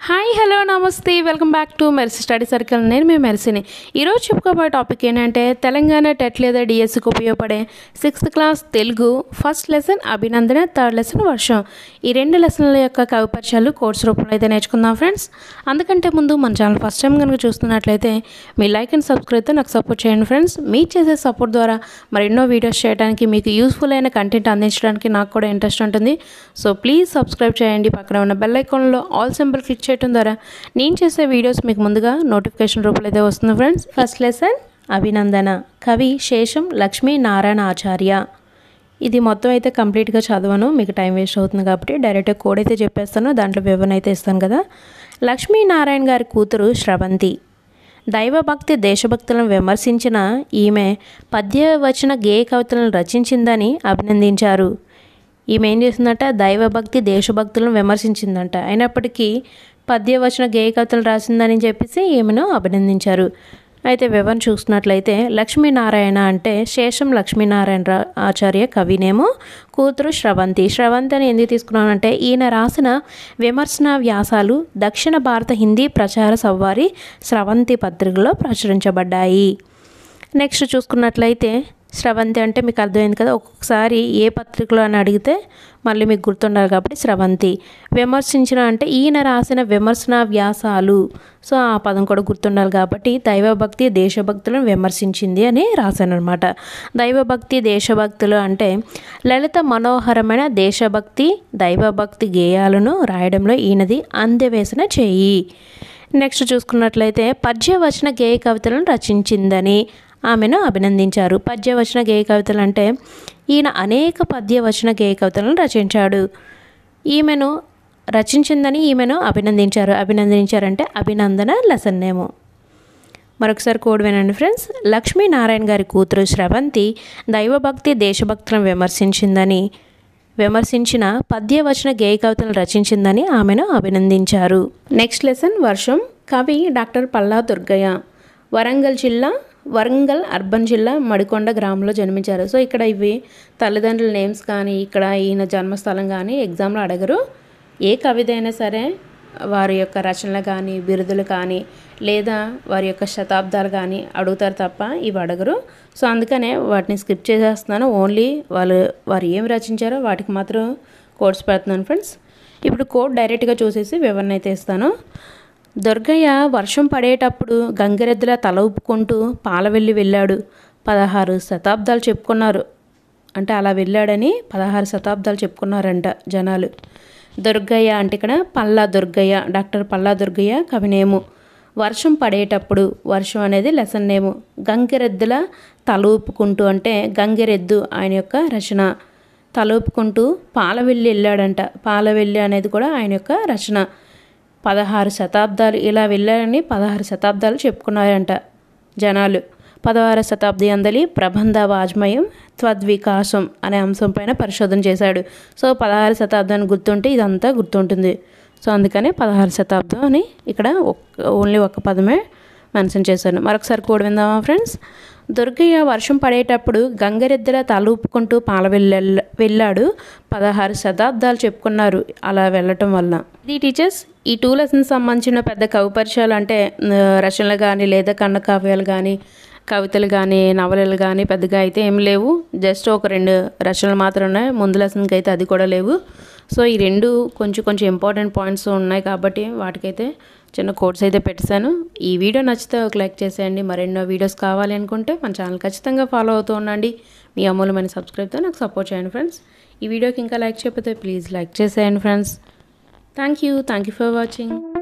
hi hello నమస్తే welcome back to Mercy study circle నేను మీ మెర్సీని ఈరోజు చెప్పుకోబోయే టాపిక్ ఏంటంటే తెలంగాణ టెట్ లేదా డిఎస్సికి ఉపయోగపడే sixth class Telugu first lesson అభినందన థర్డ్ లెసన్ వర్షం ఈ రెండు లెసన్ల యొక్క కవి పరిచయాలు కోర్స్ రూపంలో అయితే నేర్చుకుందాం ఫ్రెండ్స్ అందుకంటే ముందు మన ఛానల్ ఫస్ట్ టైం కనుక చూస్తున్నట్లయితే మీ లైక్ అండ్ సబ్స్క్రైబ్తో నాకు సపోర్ట్ చేయండి ఫ్రెండ్స్ మీరు చేసే సపోర్ట్ ద్వారా మరెన్నో వీడియోస్ చేయడానికి మీకు యూస్ఫుల్ అయిన కంటెంట్ అందించడానికి నాకు కూడా ఇంట్రెస్ట్ ఉంటుంది సో ప్లీజ్ సబ్స్క్రైబ్ చేయండి పక్కన ఉన్న బెల్ ఐకాన్లో ఆల్ సింబల్ క్లిక్ చేయడం ద్వారా నేను చేసే వీడియోస్ మీకు ముందుగా నోటిఫికేషన్ రూపంలో అయితే వస్తుంది ఫ్రెండ్స్ ఫస్ట్ లెసన్ అభినందన కవి శేషం లక్ష్మీ నారాయణ ఆచార్య ఇది మొత్తం అయితే కంప్లీట్గా చదవను మీకు టైం వేస్ట్ అవుతుంది కాబట్టి డైరెక్ట్గా కోడ్ అయితే చెప్పేస్తాను దాంట్లో వివరణ అయితే ఇస్తాను కదా లక్ష్మీనారాయణ గారి కూతురు శ్రవంతి దైవభక్తి దేశభక్తులను విమర్శించిన ఈమె పద్యవచన గేయ కవితలను రచించిందని అభినందించారు ఈమె ఏం చేసిందంట దైవభక్తి దేశభక్తులను విమర్శించిందంట అయినప్పటికీ పద్యవచన గేయ కవితలు రాసిందని చెప్పేసి ఈమెను అభినందించారు అయితే వివరణ చూసినట్లయితే లక్ష్మీనారాయణ అంటే శేషం లక్ష్మీనారాయణ రా- ఆచార్య కవినేమో కూతురు శ్రవంతి శ్రవంతి అని ఎందుకు తీసుకున్నానంటే ఈయన రాసిన విమర్శన వ్యాసాలు దక్షిణ భారత హిందీ ప్రచార సవ్వారి స్రవంతి పత్రికలో ప్రచురించబడ్డాయి నెక్స్ట్ చూసుకున్నట్లయితే స్రవంతి అంటే మీకు అర్థమైంది కదా ఒక్కొక్కసారి ఏ పత్రికలో అని అడిగితే మళ్ళీ మీకు గుర్తుండాలి కాబట్టి స్రవంతి విమర్శించిన అంటే ఈయన రాసిన విమర్శన వ్యాసాలు సో ఆ పదం కూడా గుర్తుండాలి కాబట్టి దైవభక్తి దేశభక్తులను విమర్శించింది అని రాశాను అనమాట దైవభక్తి దేశభక్తులు అంటే లలిత మనోహరమైన దేశభక్తి దైవభక్తి గేయాలను రాయడంలో ఈయనది అందవేసిన చేయి నెక్స్ట్ చూసుకున్నట్లయితే పద్యవచన గేయ కవితలను రచించిందని ఆమెను అభినందించారు పద్యవచన గేయ కవితలు అంటే ఈయన అనేక పద్యవచన గేయ కవితలను రచించాడు ఈమెను రచించిందని ఈమెను అభినందించారు అభినందించారంటే అభినందన లెసన్ నేమో మరొకసారి కోడ్ వినండి ఫ్రెండ్స్ లక్ష్మీనారాయణ గారి కూతురు శ్రవంతి దైవభక్తి దేశభక్తులను విమర్శించిందని విమర్శించిన పద్యవచన గేయ కవితలను రచించిందని ఆమెను అభినందించారు నెక్స్ట్ లెసన్ వర్షం కవి డాక్టర్ పల్లా దుర్గయ్య వరంగల్ జిల్లా వరంగల్ అర్బన్ జిల్లా మడికొండ గ్రామంలో జన్మించారు సో ఇక్కడ ఇవి తల్లిదండ్రుల నేమ్స్ కానీ ఇక్కడ ఈయన జన్మస్థలం కానీ ఎగ్జామ్లో అడగరు ఏ కవిత అయినా సరే వారి యొక్క రచనలు కానీ బిరుదులు కానీ లేదా వారి యొక్క శతాబ్దాలు కానీ అడుగుతారు తప్ప ఇవి అడగరు సో అందుకనే వాటిని స్కిప్ చేసేస్తున్నాను ఓన్లీ వాళ్ళు వారు ఏం రచించారో వాటికి మాత్రం కోడ్స్ పెడుతున్నాను ఫ్రెండ్స్ ఇప్పుడు కోడ్ డైరెక్ట్గా చూసేసి వివరణ అయితే ఇస్తాను దుర్గయ్య వర్షం పడేటప్పుడు గంగిరెద్దుల తల ఊపుకుంటూ పాలవెల్లి వెళ్ళాడు పదహారు శతాబ్దాలు చెప్పుకున్నారు అంటే అలా వెళ్ళాడని పదహారు శతాబ్దాలు చెప్పుకున్నారంట జనాలు దుర్గయ్య అంటే ఇక్కడ పల్లా దుర్గయ్య డాక్టర్ పల్లా దుర్గయ్య కవినేము వర్షం పడేటప్పుడు వర్షం అనేది లెసన్ నేము గంగిరెద్దుల తల ఊపుకుంటూ అంటే గంగిరెద్దు ఆయన యొక్క రచన తలూపుకుంటూ పాలవెల్లి వెళ్ళాడంట పాలవెల్లి అనేది కూడా ఆయన యొక్క రచన పదహారు శతాబ్దాలు ఇలా వెళ్ళారని పదహారు శతాబ్దాలు చెప్పుకున్నారంట జనాలు పదహారు శతాబ్ది అందలి ప్రబంధ వాజ్మయం త్వద్వికాసం అనే అంశం పైన పరిశోధన చేశాడు సో పదహారు శతాబ్దాన్ని గుర్తుంటే ఇదంతా గుర్తుంటుంది సో అందుకనే పదహారు శతాబ్దం అని ఇక్కడ ఒక్క ఓన్లీ ఒక్క పదమే మెన్షన్ చేశాను మరొకసారి కూడా విందామా ఫ్రెండ్స్ దుర్గయ్య వర్షం పడేటప్పుడు గంగరెద్దుల తలూపుకుంటూ పాల వెళ్ళ వెళ్ళాడు పదహారు శతాబ్దాలు చెప్పుకున్నారు అలా వెళ్ళటం వల్ల ఇది టీచర్స్ ఈ టూ లెసన్స్ సంబంధించిన పెద్ద కవి పరిచయాలు అంటే ఆ, రచనలు కానీ లేదా కన్న కావ్యాలు కానీ కవితలు కానీ నవలలు కానీ పెద్దగా అయితే ఏం లేవు జస్ట్ ఒక రెండు రచనలు మాత్రం ఉన్నాయి ముందు లెసన్కి అయితే అది కూడా లేవు సో ఈ రెండు కొంచెం కొంచెం ఇంపార్టెంట్ పాయింట్స్ ఉన్నాయి కాబట్టి వాటికైతే చిన్న కోడ్స్ అయితే పెట్టేశాను ఈ వీడియో నచ్చితే ఒక లైక్ చేసేయండి మరెన్నో వీడియోస్ కావాలి అనుకుంటే మన ఛానల్ ఖచ్చితంగా ఫాలో అవుతూ ఉండండి మీ అమూల్యమైన సబ్స్క్రైబ్తో నాకు సపోర్ట్ చేయండి ఫ్రెండ్స్ ఈ వీడియోకి ఇంకా లైక్ చేయకపోతే ప్లీజ్ లైక్ చేసేయండి friends thank you thank you for watching